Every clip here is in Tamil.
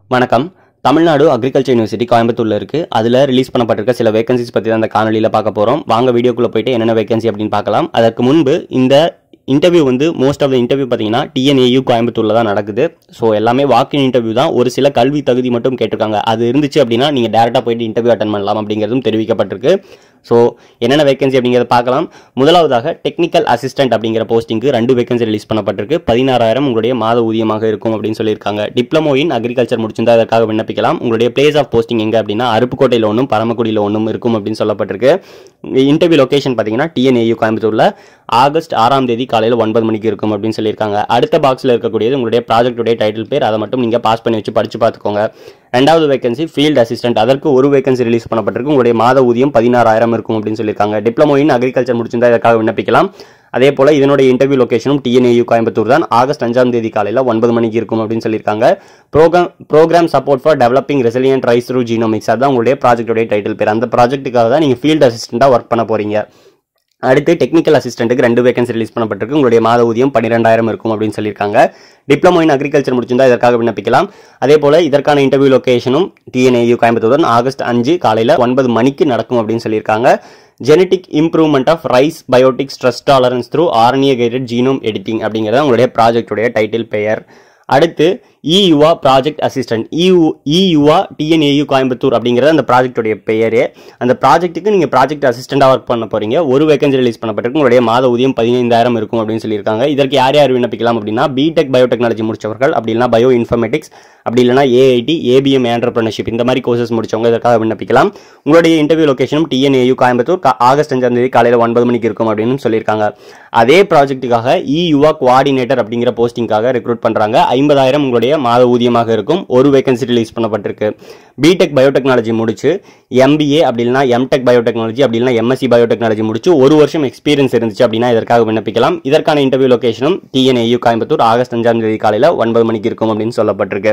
வணக்கம் தமிழ்நாடு அக்ரிகல்ச்சர் யூனிவர்சிட்டி கோயம்புத்தூர்ல இருக்கு அதில் ரிலீஸ் பண்ணப்பட்டிருக்க சில வேகன்சிஸ் பற்றி தான் அந்த காணொலியில் பார்க்க போகிறோம் வாங்க வீடியோக்குள்ளே போயிட்டு என்னென்ன வேகன்சி அப்படின்னு பார்க்கலாம் அதற்கு முன்பு இந்த இன்டர்வியூ வந்து மோஸ்ட் ஆஃப் த இன்டர்வியூ பார்த்தீங்கன்னா டிஎன்ஏயு கோயம்புத்தூரில் தான் நடக்குது ஸோ எல்லாமே வாக்கின் இன்டர்வியூ தான் ஒரு சில கல்வி தகுதி மட்டும் கேட்டிருக்காங்க அது இருந்துச்சு அப்படின்னா நீங்கள் டேரெக்டாக போயிட்டு இன்டர்வியூ அட்டன் பண்ணலாம் அப்படிங்கிறதும் தெரிவிக்கப்பட்டிருக்கு ஸோ என்னென்ன வேகன்சி அப்படிங்கிறத பார்க்கலாம் முதலாவதாக டெக்னிக்கல் அசிஸ்டன்ட் அப்படிங்கிற போஸ்டிங்க்கு ரெண்டு வேகன்சி ரிலீஸ் பண்ணப்பட்டிருக்கு பதினாறாயிரம் உங்களுடைய மாத ஊதியமாக இருக்கும் அப்படின்னு சொல்லியிருக்காங்க டிப்ளமோ இன் அக்ரிகல்ச்சர் முடிச்சிருந்தா அதற்காக விண்ணப்பிக்கலாம் உங்களுடைய பிளேஸ் ஆஃப் போஸ்டிங் எங்கே அப்படின்னா அருப்புக்கோட்டையில் ஒன்றும் பரமக்குடியில் ஒன்றும் இருக்கும் அப்படின்னு சொல்லப்பட்டிருக்கு இன்டர்வியூ லொகேஷன் பார்த்தீங்கன்னா டிஎன்ஏயு கோயம்புத்தூரில் ஆகஸ்ட் ஆறாம் தேதி காலையில் ஒன்பது மணிக்கு இருக்கும் அப்படின்னு சொல்லியிருக்காங்க அடுத்த பாக்ஸில் இருக்கக்கூடியது உங்களுடைய ப்ராஜெக்டுடைய டைட்டில் பேர் அதை மட்டும் நீங்கள் பாஸ் பண்ணி வச்சு படிச்சு பார்த்துக்கோங்க ரெண்டாவது வேகன்சி ஃபீல்ட் அசிஸ்டன்ட் அதற்கு ஒரு வேகன்சி ரிலீஸ் பண்ணப்பட்டிருக்கு உங்களுடைய மாத ஊதியம் பதினாறாயிரம் இருக்கும் அப்படின்னு சொல்லியிருக்காங்க டிப்ளமோ இன் அக்ரிகல்ச்சர் முடிச்சிருந்தா இதற்காக விண்ணப்பிக்கலாம் அதே போல இதனுடைய இன்டர்வியூ லொகேஷனும் டிஎன்ஏயு கோயம்புத்தூர் தான் ஆகஸ்ட் அஞ்சாம் தேதி காலையில் ஒன்பது மணிக்கு இருக்கும் அப்படின்னு சொல்லியிருக்காங்க programme programme support for developing resilient rice through genomics அதான் உங்களுடைய ப்ராஜெக்டோடைய டைட்டில் பேர் அந்த ப்ராஜெக்ட்டுக்காக தான் நீங்கள் ஃபீல்ட் அசிஸ்டண்ட்டாக ஒர்க் பண்ண போறீங்க அடுத்து டெக்னிக்கல் அசிஸ்டன்ட்டுக்கு ரெண்டு வேகன்சி ரிலீஸ் பண்ணப்பட்டிருக்கு உங்களுடைய மாத ஊதியம் பன்னிரெண்டாயிரம் இருக்கும் அப்படின்னு சொல்லியிருக்காங்க டிப்ளமோ இன் அக்ரிகல்ச்சர் முடிச்சிருந்தா இதற்காக விண்ணப்பிக்கலாம் அதே போல இதற்கான இன்டர்வியூ லொகேஷனும் டிஎன்ஏயு கோயம்புத்தூர் ஆகஸ்ட் அஞ்சு காலையில் ஒன்பது மணிக்கு நடக்கும் அப்படின்னு சொல்லியிருக்காங்க genetic improvement of rice biotic stress tolerance through RNA guided genome editing அப்படிங்கிறது உங்களுடைய ப்ராஜெக்டுடைய டைட்டில் பெயர் அடுத்து இயுவா ப்ராஜெக்ட் அசிஸ்டன்ட் இயு இயுவா டிஎன்ஏயு கோயம்புத்தூர் அப்படிங்கிறது அந்த ப்ராஜெக்டுடைய பெயரே அந்த ப்ராஜெக்ட்டுக்கு நீங்கள் ப்ராஜெக்ட் அசிஸ்டண்டாக ஒர்க் பண்ண போறீங்க ஒரு வேகன்சி ரிலீஸ் பண்ணப்பட்டிருக்கு உங்களுடைய மாத ஊதியம் பதினைந்தாயிரம் இருக்கும் அப்படின்னு சொல்லியிருக்காங்க இதற்கு யார் யார் விண்ணப்பிக்கலாம் அப்படின்னா பிடெக் பயோடெக்னாலஜி முடிச்சவர்கள் அப்படி இல்லைனா பயோ இன்ஃபர்மேட்டிக்ஸ் அப்படி இல்லைனா ஏஐடி ஏபிஎம் ஆண்டர்பிரினர்ஷிப் இந்த மாதிரி கோர்சஸ் முடிச்சவங்க இதற்காக விண்ணப்பிக்கலாம் உங்களுடைய இன்டர்வியூ லொகேஷனும் டிஎன்ஏயு கோயம்புத்தூர் கா- ஆகஸ்ட் அஞ்சாம் தேதி காலையில் ஒன்பது மணிக்கு இருக்கும் அப்படின்னு சொல்லியிருக்காங்க அதே ப்ராஜெக்ட்டுக்காக இ யுவா கோஆர்டினேட்டர் அப்படிங்கிற போஸ்டிங்காக ரெக்ரூட் பண்றாங்க ஐம்பதாயிரம் உங்களுடைய மாத ஊதியமாக இருக்கும் ஒரு வேகன்சி ரிலீஸ் பண்ணப்பட்டிருக்கு பிடெக் பயோடெக்னாலஜி முடிச்சு எம்பிஏ அப்படி இல்லைனா எம்டெக் பயோடெக்னாலஜி அப்படி இல்லைனா எம்எஸ்சி பயோடெக்னாலஜி முடிச்சு ஒரு வருஷம் எக்ஸ்பீரியன்ஸ் இருந்துச்சு அப்படின்னா இதற்காக விண்ணப்பிக்கலாம் இதற்கான இன்டர்வியூ லொகேஷனும் டிஎன்ஏயு கோயம்புத்தூர் ஆகஸ்ட் அஞ்சாம் தேதி காலையில் ஒன்பது மணிக்கு இருக்கும் அப்படின்னு சொல்லப்பட்டிருக்கு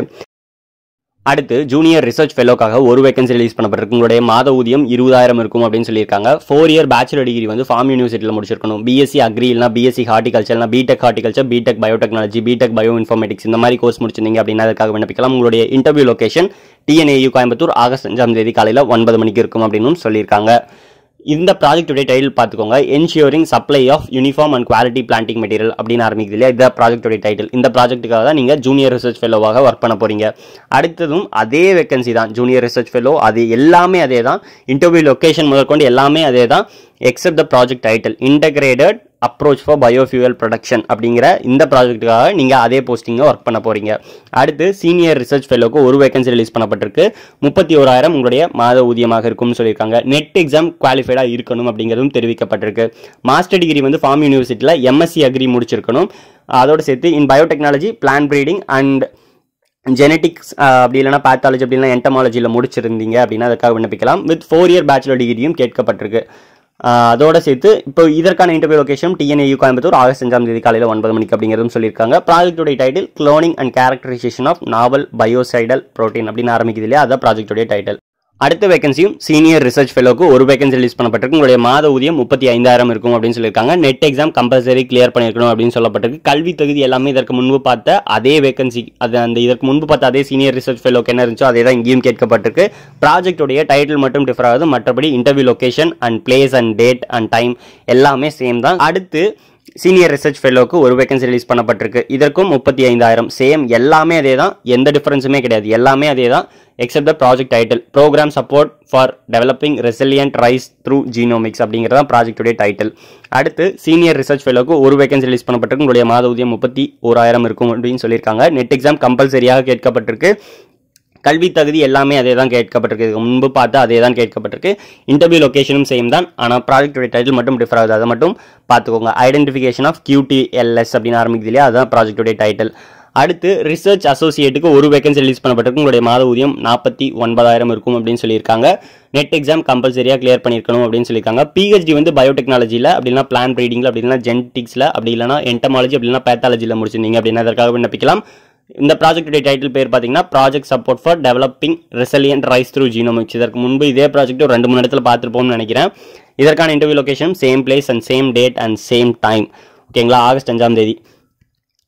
அடுத்து ஜூனியர் ரிசர்ச் ஃபெலோக்காக ஒரு வேகன்சி ரிலீஸ் பண்ணப்பட்டிருக்கு உங்களுடைய மாத ஊதியம் இருபதாயிரம் இருக்கும் அப்படின்னு சொல்லியிருக்காங்க ஃபோர் இயர் பேச்சுலர் டிகிரி வந்து ஃபார்ம் யூனிவர்சிட்டியில் முடிச்சிருக்கணும் பிஎஸ்சி அக்ரி இல்லைனா பிஎஸ்சி ஹார்டிகல்ச்சர் இல்லைனா BTech horticulture BTech biotechnology BTech bioinformatics இந்த மாதிரி கோர்ஸ் முடிச்சிருந்தீங்க அப்படின்னா அதற்காக விண்ணப்பிக்கலாம் உங்களுடைய interview location TNAU Coimbatore August அஞ்சாம் தேதி காலையில் ஒன்பது மணிக்கு இருக்கும் அப்படின்னு சொல்லியிருக்காங்க இந்த ப்ராஜெக்டுடைய டைட்டில் பார்த்துக்கோங்க ensuring supply of uniform and quality planting material அப்படின்னு ஆரம்பிக்குது இல்லையா இந்த ப்ராஜெக்டுடைய டைட்டில் இந்த ப்ராஜெக்ட்டுக்காக தான் நீங்கள் ஜூனியர் ரிசர்ச் ஃபெலோவாக ஒர்க் பண்ண போறீங்க அடுத்ததும் அதே வேகன்சி தான் ஜூனியர் ரிசர்ச் ஃபெலோ அது எல்லாமே அதே தான் இன்டர்வியூ லொகேஷன் முதற்கொண்டு எல்லாமே அதே தான் except the project title integrated approach for biofuel production அப்படிங்கிற இந்த ப்ராஜெக்ட்டுக்காக நீங்கள் அதே போஸ்டிங்கை ஒர்க் பண்ண போறீங்க அடுத்து சீனியர் ரிசர்ச் ஃபெலோக்கு ஒரு வேகன்சி ரிலீஸ் பண்ணப்பட்டிருக்கு முப்பத்தி ஓராயிரம் உங்களுடைய மாத ஊதியமாக இருக்கும்னு சொல்லியிருக்காங்க நெட் எக்ஸாம் குவாலிஃபைடாக இருக்கணும் அப்படிங்கிறதும் தெரிவிக்கப்பட்டிருக்கு மாஸ்டர் டிகிரி வந்து ஃபார்ம் யூனிவர்சிட்டியில் எம்எஸ்சி அக்ரி முடிச்சிருக்கணும் அதோடு சேர்த்து in biotechnology plan breeding and genetics அப்படி இல்லைனா பேத்தாலஜி அப்படி இல்லைனா என்டமாலஜியில் முடிச்சிருந்தீங்க அப்படின்னா அதுக்காக விண்ணப்பிக்கலாம் வித் ஃபோர் இயர் பேச்சுலர் டிகிரியும் கேட்கப்பட்டிருக்கு ஆஹ் அதோட சேர்த்து இப்போ இதற்கான interview location TNAU Coimbatore August அஞ்சாம் தேதி காலையில் ஒன்பது மணிக்கு அப்படிங்கிறதும் சொல்லியிருக்காங்க ப்ராஜெக்டுடைய title cloning and characterisation of novel biocidal protein அப்படின்னு ஆரம்பிக்குது இல்லையா அதான் ப்ராஜெக்டுடைய டைட்டில் அடுத்த வேகன்சியும் சீனியர் ரிசர்ச் ஃபெலோக்கு ஒரு வேகன்சி ரிலீஸ் பண்ணப்பட்டிருக்கு உங்களுடைய மாத ஊதியம் முப்பத்தி ஐந்தாயிரம் இருக்கும் அப்படின்னு சொல்லியிருக்காங்க நெட் எக்ஸாம் கம்பல்சரி கிளியர் பண்ணியிருக்கணும் அப்படின்னு சொல்லப்பட்டிருக்கு கல்வி தகுதி எல்லாமே இதற்கு முன்பு பார்த்த அதே வேகன்சி அது அந்த இதற்கு முன்பு பார்த்த அதே சீனியர் ரிசர்ச் ஃபெலோக்கு என்ன இருந்துச்சோ அதே தான் இங்கேயும் கேட்கப்பட்டிருக்கு ப்ராஜெக்டுடைய டைட்டில் மட்டும் டிஃபர் ஆகுது மற்றபடி interview location and place and date and time எல்லாமே சேம் தான் அடுத்து சீனியர் ரிசர்ச் ஃபெலோக்கு ஒரு வேகன்சி ரிலீஸ் பண்ணப்பட்டிருக்கு இதற்கும் முப்பத்தி ஐந்தாயிரம் சேம் எல்லாமே அதே தான் எந்த டிஃபரன்ஸுமே கிடையாது எல்லாமே அதே தான் except the project title programme support for developing resilient rice through genomics அப்படிங்கிறதா ப்ராஜெக்டுடைய டைட்டில் அடுத்து சீனியர் ரிசர்ச் ஃபெலோக்கு ஒரு வேகன்சி ரிலீஸ் பண்ணப்பட்டிருக்கு உங்களுடைய மாத ஊதியம் முப்பத்தி ஓராயிரம் இருக்கும் அப்படின்னு சொல்லியிருக்காங்க நெட் எக்ஸாம் கம்பல்சரியாக கேட்கப்பட்டிருக்கு கல்வி தகுதி எல்லாமே அதே தான் கேட்கப்பட்டிருக்கு இதுக்கு முன்பு பார்த்து அதே தான் கேட்கப்பட்டிருக்கு இன்டர்வியூ லொகேஷனும் சேம் தான் ஆனால் ப்ராஜெக்டோட டைட்டில் மட்டும் டிஃபர் ஆகுது அதை மட்டும் பார்த்துக்கோங்க ஐடென்டிஃபிகேஷன் ஆஃப் QTLS அப்படின்னு ஆரம்பிக்குது இல்லையா அதுதான் ப்ராஜெக்டோடைய டைட்டில் அடுத்து ரிசர்ச் அசோசியேட்டுக்கு ஒரு வேகன்சி ரிலீஸ் பண்ணப்பட்டிருக்கு உங்களுடைய மாத ஊதியம் நாற்பத்தி ஒன்பதாயிரம் இருக்கும் அப்படின்னு சொல்லியிருக்காங்க நெட் எக்ஸாம் கம்பல்சரியாக கிளியர் பண்ணியிருக்கணும் அப்படின்னு சொல்லியிருக்காங்க பிஹெச்டி வந்து பயோடெக்னாலஜியில் அப்படின்னா பிளான் ப்ரீடிங்கில் அப்படி இல்லைனா ஜெனட்டிக்ஸில் அப்படி இல்லைனா என்டமாலஜி அப்படி இல்லைனா பேத்தாலஜியில் முடிச்சிருந்தீங்க அப்படின்னா அதற்காக விண்ணப்பிக்கலாம் இந்த ப்ராஜெக்டுடைய டைட்டில் பேர் பார்த்தீங்கன்னா project support for developing resilient rice through genomics இதற்கு முன்பு இதே ப்ராஜெக்ட் ஒரு ரெண்டு மூணு இடத்துல பார்த்துருப்போம்னு நினைக்கிறேன் இதற்கான interview location same place and same date and same time ஓகேங்களா ஆகஸ்ட் அஞ்சாம் தேதி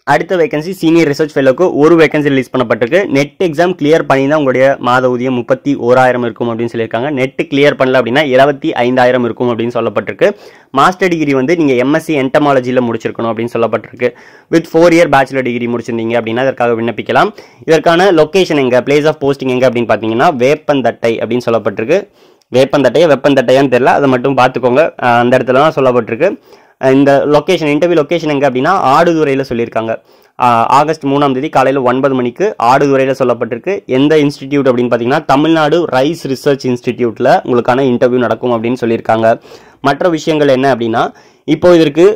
அடுத்த வேகன்சி சீனியர் ரிசர்ச் ஃபெல்லோக்கு ஒரு வேகன்சி ரிலீஸ் பண்ணப்பட்டிருக்கு நெட் எக்ஸாம் கிளியர் பண்ணி தான் உங்களுடைய மாத ஊதியம் முப்பத்தி ஓராயிரம் இருக்கும் அப்படின்னு சொல்லியிருக்காங்க நெட் கிளியர் பண்ணல அப்படின்னா இருபத்தி ஐந்தாயிரம் இருக்கும் அப்படின்னு சொல்லப்பட்டிருக்கு மாஸ்டர் டிகிரி வந்து நீங்கள் எம்எஸ்சி என்டமாலஜியில் முடிச்சிருக்கணும் அப்படின்னு சொல்லப்பட்டிருக்கு with four year bachelor degree முடிச்சிருந்தீங்க அப்படின்னா அதற்காக விண்ணப்பிக்கலாம் இதற்கான லொகேஷன் எங்கே பிளேஸ் ஆஃப் போஸ்டிங் எங்கே அப்படின்னு பார்த்தீங்கன்னா வேப்பந்தட்டை அப்படின்னு சொல்லப்பட்டிருக்கு வேப்பந்தட்டையா வெப்பந்தட்டையான்னு தெரியல அதை மட்டும் பார்த்துக்கோங்க அஹ் அந்த இடத்துல தான் சொல்லப்பட்டிருக்கு அஹ் இந்த லொக்கேஷன் இன்டர்வியூ லொக்கேஷன் எங்கே அப்படின்னா ஆடுதுறையில் சொல்லியிருக்காங்க அஹ் ஆகஸ்ட் மூணாம் தேதி காலையில் ஒன்பது மணிக்கு ஆடுதுறையில் சொல்லப்பட்டிருக்கு எந்த இன்ஸ்டிடியூட் அப்படின்னு பார்த்தீங்கன்னா தமிழ்நாடு ரைஸ் ரிசர்ச் இன்ஸ்டிடியூட்டில் உங்களுக்கான இன்டர்வியூ நடக்கும் அப்படின்னு சொல்லியிருக்காங்க மற்ற விஷயங்கள் என்ன அப்படின்னா இப்போ இதற்கு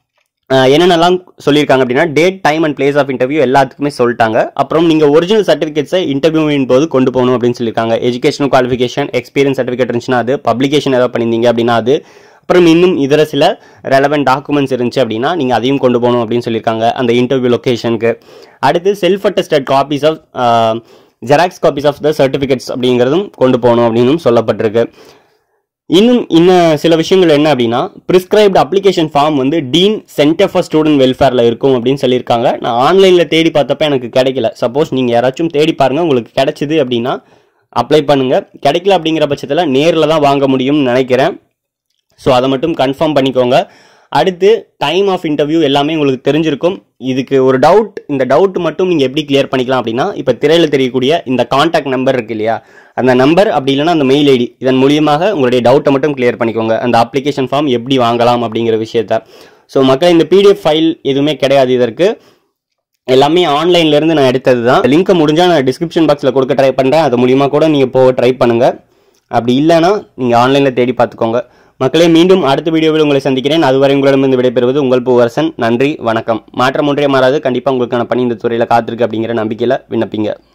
அஹ் என்னென்னலாம் சொல்லியிருக்காங்க அப்படின்னா date time and place of interview எல்லாத்துக்குமே சொல்லிட்டாங்க அப்புறம் நீங்கள் ஒரிஜினல் சர்டிஃபிகேட்ஸை இன்டர்வியூவின் போது கொண்டு போகணும் அப்படின்னு சொல்லியிருக்காங்க எஜுகேஷனல் குவாலிஃபிகேஷன் எக்ஸ்பீரியன்ஸ் சர்டிஃபிகேட் இருந்துச்சுன்னா அது பப்ளிகேஷன் ஏதாவது பண்ணியிருந்தீங்க அப்படின்னா அது அப்புறம் இன்னும் இதர சில ரெலவெண்ட் டாக்குமெண்ட்ஸ் இருந்துச்சு அப்படின்னா நீங்கள் அதையும் கொண்டு போகணும் அப்படின்னு சொல்லியிருக்காங்க அந்த இன்டர்வியூ லொக்கேஷனுக்கு அடுத்து self attested copies of Xerox copies of the certificates அப்படிங்கிறதும் கொண்டு போகணும் அப்படின்னும் சொல்லப்பட்டிருக்கு இன்னும் இன்னும் சில விஷயங்கள் என்ன அப்படின்னா ப்ரிஸ்கிரைப்டு அப்ளிகேஷன் ஃபார்ம் வந்து டீன் சென்டர் ஃபார் ஸ்டூடெண்ட் வெல்ஃபேரில் இருக்கும் அப்படின்னு சொல்லியிருக்காங்க நான் ஆன்லைனில் தேடி பார்த்தப்ப எனக்கு கிடைக்கல சப்போஸ் நீங்கள் யாராச்சும் தேடி பாருங்கள் உங்களுக்கு கிடைச்சிது அப்படின்னா அப்ளை பண்ணுங்கள் கிடைக்கல அப்படிங்கிற பட்சத்தில் நேரில் தான் வாங்க முடியும்னு நினைக்கிறேன் ஸோ அதை மட்டும் கன்ஃபார்ம் பண்ணிக்கோங்க அடுத்து டைம் ஆஃப் இன்டர்வியூ எல்லாமே உங்களுக்கு தெரிஞ்சிருக்கும் இதுக்கு ஒரு டவுட் இந்த டவுட் மட்டும் நீங்கள் எப்படி கிளியர் பண்ணிக்கலாம் அப்படின்னா இப்போ திரையில் தெரியக்கூடிய இந்த காண்டாக்ட் நம்பர் இருக்கு இல்லையா அந்த நம்பர் அப்படி இல்லைன்னா அந்த மெயில் ஐடி இதன் மூலியமாக உங்களுடைய டவுட்டை மட்டும் கிளியர் பண்ணிக்கோங்க அந்த அப்ளிகேஷன் ஃபார்ம் எப்படி வாங்கலாம் அப்படிங்கிற விஷயத்த ஸோ மக்கள் இந்த பிடிஎஃப் ஃபைல் எதுவுமே கிடையாது இதற்கு எல்லாமே ஆன்லைன்ல இருந்து நான் எடுத்தது தான் லிங்க்கை முடிஞ்சா நான் டிஸ்கிரிப்ஷன் பாக்ஸில் கொடுக்க ட்ரை பண்ணுறேன் அது மூலியமாக கூட நீங்கள் போக ட்ரை பண்ணுங்க அப்படி இல்லைன்னா நீங்கள் ஆன்லைனில் தேடி பார்த்துக்கோங்க மக்களே மீண்டும் அடுத்த வீடியோவில் உங்களை சந்திக்கிறேன் அதுவரை உங்களிடமிருந்து விடைபெறுவது உங்கள் பூவரசன் நன்றி வணக்கம் மாற்றம் ஒன்றே மாறாது கண்டிப்பாக உங்களுக்கான பணி இந்த துறையில் காத்திருக்கு அப்படிங்கிற நம்பிக்கையில் விண்ணப்பிங்க